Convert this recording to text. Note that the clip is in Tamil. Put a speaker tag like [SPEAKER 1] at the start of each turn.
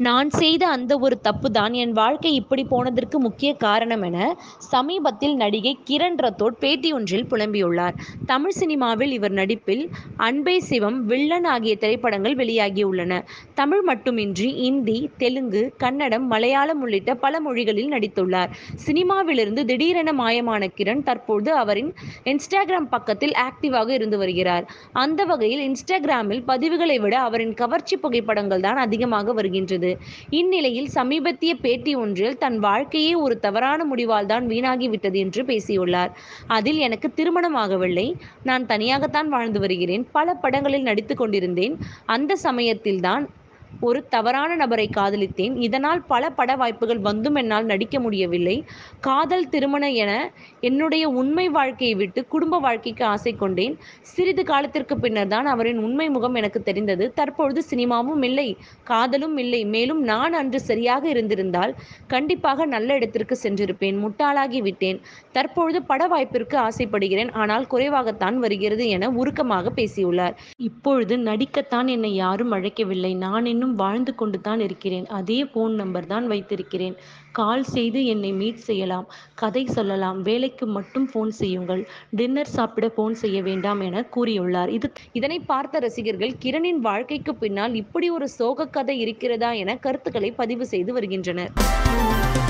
[SPEAKER 1] நான் செய்த அந்த ஒரு தப்பு தான் என் வாழ்க்கை இப்படி போனதற்கு முக்கிய காரணம் என சமீபத்தில் நடிகை கிரண் ரத்தோட் பேட்டியொன்றில் புலம்பியுள்ளார் தமிழ் சினிமாவில் இவர் நடிப்பில் அன்பே சிவம் வில்லன் ஆகிய திரைப்படங்கள் வெளியாகியுள்ளன தமிழ் மட்டுமின்றி இந்தி தெலுங்கு கன்னடம் மலையாளம் உள்ளிட்ட பல மொழிகளில் நடித்துள்ளார் சினிமாவிலிருந்து திடீரென மாயமான கிரண் தற்போது அவரின் இன்ஸ்டாகிராம் பக்கத்தில் ஆக்டிவாக இருந்து வருகிறார் அந்த வகையில் இன்ஸ்டாகிராமில் பதிவுகளை விட அவரின் கவர்ச்சி புகைப்படங்கள் தான் அதிகமாக வருகின்றது இந்நிலையில் சமீபத்திய பேட்டி ஒன்றில் தன் வாழ்க்கையே ஒரு தவறான முடிவால் தான் வீணாகிவிட்டது என்று பேசியுள்ளார் அதில் எனக்கு திருமணமாகவில்லை நான் தனியாகத்தான் வாழ்ந்து வருகிறேன் பல படங்களில் நடித்து கொண்டிருந்தேன் அந்த சமயத்தில்தான் ஒரு தவறான நபரை காதலித்தேன் இதனால் பல பட வாய்ப்புகள் வந்தும் என்னால் நடிக்க முடியவில்லை காதல் திருமணம் என என்னுடைய உண்மை வாழ்க்கையை விட்டு குடும்ப வாழ்க்கைக்கு ஆசை கொண்டேன் சிறிது காலத்திற்கு பின்னர் தான் அவரின் உண்மை முகம் எனக்கு தெரிந்தது தற்பொழுது சினிமாவும் இல்லை காதலும் இல்லை மேலும் நான் அன்று சரியாக இருந்திருந்தால் கண்டிப்பாக நல்ல இடத்திற்கு சென்றிருப்பேன் முட்டாளாகி விட்டேன் தற்பொழுது பட வாய்ப்பிற்கு ஆசைப்படுகிறேன் ஆனால் குறைவாகத்தான் வருகிறது என உருக்கமாக பேசியுள்ளார் இப்பொழுது நடிக்கத்தான் என்னை யாரும் அழைக்கவில்லை நான் இன்னும் வாழ்ந்து கொண்டு தான் இருக்கிறேன் அதே ஃபோன் நம்பர் தான் வைத்திருக்கிறேன் கால் செய்து என்னை மீட் செய்யலாம் கதை சொல்லலாம் வேலைக்கு மட்டும் ஃபோன் செய்யுங்கள் டின்னர் சாப்பிட ஃபோன் செய்ய வேண்டாம் என கூறியுள்ளார் இது இதனை பார்த்த ரசிகர்கள் கிரணின் வாழ்க்கைக்கு பின்னால் இப்படி ஒரு சோக கதை இருக்கிறதா என கருத்துக்களை பதிவு செய்து வருகின்றனர்